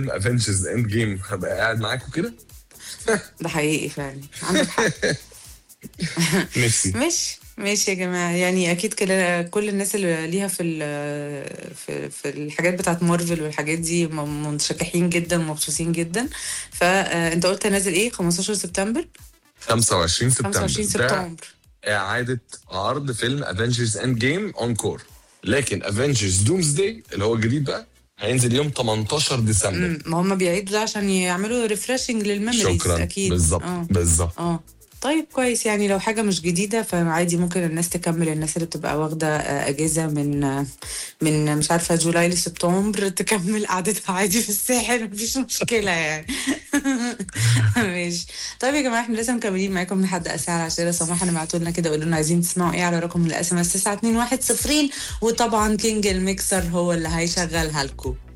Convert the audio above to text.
فيلم افنجرز اند جيم هبقى قاعد معاكم كده ده حقيقي فعلا عندك حق نفسي ماشي ماشي يا جماعة يعني أكيد كل كل الناس اللي ليها في ال- في في الحاجات بتاعت مارفل والحاجات دي م- متشكحين جدا ومبسوطين جدا فأنت قلت نازل إيه 15 سبتمبر 25 سبتمبر 25 ده سبتمبر اعاده عرض فيلم افنجرز اند جيم اونكور لكن افنجرز دومز داي اللي هو الجديد بقى هينزل يوم 18 ديسمبر مم، ما هم بيعيدوا ده عشان يعملوا ريفرشنج للميموريز شكرا أكيد بالظبط اه بالظبط اه طيب كويس يعني لو حاجة مش جديدة فعادي ممكن الناس تكمل الناس اللي بتبقى واخدة آه، أجازة من آه، من مش عارفة جولاي لسبتمبر تكمل قعدتها عادي في الساحل مفيش مشكلة يعني ماشي طيب يا جماعة احنا لسه مكملين معاكم لحد الساعة 10 صباحا بعتوا لنا كده قولوا لنا عايزين تسمعوا ايه على رقم الاس ام اس 9210 وطبعا كينج الميكسر هو اللي هيشغلها لكم